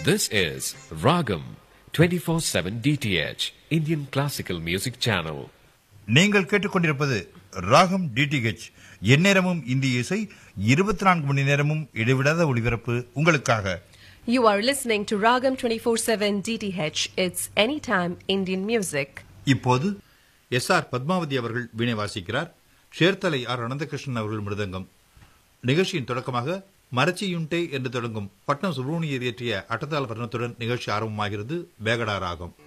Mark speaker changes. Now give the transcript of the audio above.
Speaker 1: This is Ragam 24/7 DTH Indian Classical Music Channel.
Speaker 2: நீங்கள் கேட்டுக்கொண்டிருப்பது ராகம் டிடிஹெச் எந்நேரமும் இந்திய இசை இருபத்தி நான்கு மணி நேரமும் இடைவிடாத ஒளிபரப்பு உங்களுக்காக
Speaker 3: You are listening to Ragam 24/7 DTH. It's anytime Indian music.
Speaker 2: இப்போது எஸ் ஆர் பத்மாவதி அவர்கள் வீணை வாசிக்கிறார் சேர்த்தலை ஆர் அனந்தகிருஷ்ணன் அவர்கள் மிருதங்கம் நிகழ்ச்சியின் தொடக்கமாக மரச்சியுண்டே என்று தொடங்கும் பட்னம் சுப்ரமணியர் இயற்றிய அட்டதால் வர்ணத்துடன் நிகழ்ச்சி ஆரம்பமாகிறது வேகடா ராகம்